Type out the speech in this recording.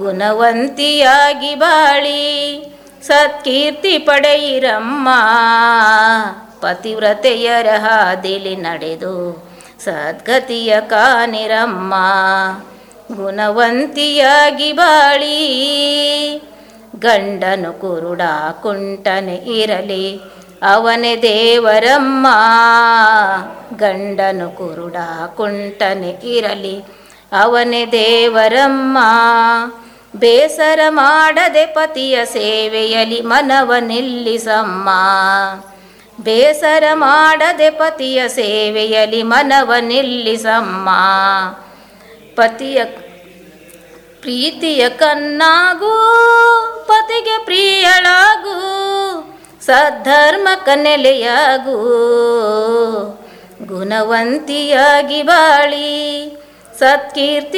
ಗುಣವಂತಿಯಾಗಿ ಬಾಳಿ ಸತ್ಕೀರ್ತಿ ಪಡೆಯಿರಮ್ಮ ಪತಿವ್ರತೆಯರ ಹಾದಿಲಿ ನಡೆದು ಸದ್ಗತಿಯ ಕಾನಿರಮ್ಮ ಗುಣವಂತಿಯಾಗಿ ಬಾಳಿ ಗಂಡನು ಕುರುಡ ಕುಂಟನೆ ಇರಲಿ ಅವನೇ ದೇವರಮ್ಮ ಗಂಡನು ಕುರುಡ ಕುಂಟನೆ ಇರಲಿ ಅವನೇ ದೇವರಮ್ಮ ಬೇಸರ ಮಾಡದೆ ಪತಿಯ ಸೇವೆಯಲಿ ಮನವ ನಿಲ್ಲಿಸಮ್ಮ ಬೇಸರ ಮಾಡದೆ ಪತಿಯ ಸೇವೆಯಲಿ ಮನವ ನಿಲ್ಲಿಸಮ್ಮ ಪತಿಯ ಪ್ರೀತಿಯ ಕಣ್ಣಾಗೂ ಪತಿಗೆ ಪ್ರಿಯಳಾಗೂ ಸದ್ಧರ್ಮ ಕನೆಲೆಯಾಗೂ ಗುಣವಂತಿಯಾಗಿ ಬಾಳಿ ಸತ್ಕೀರ್ತಿ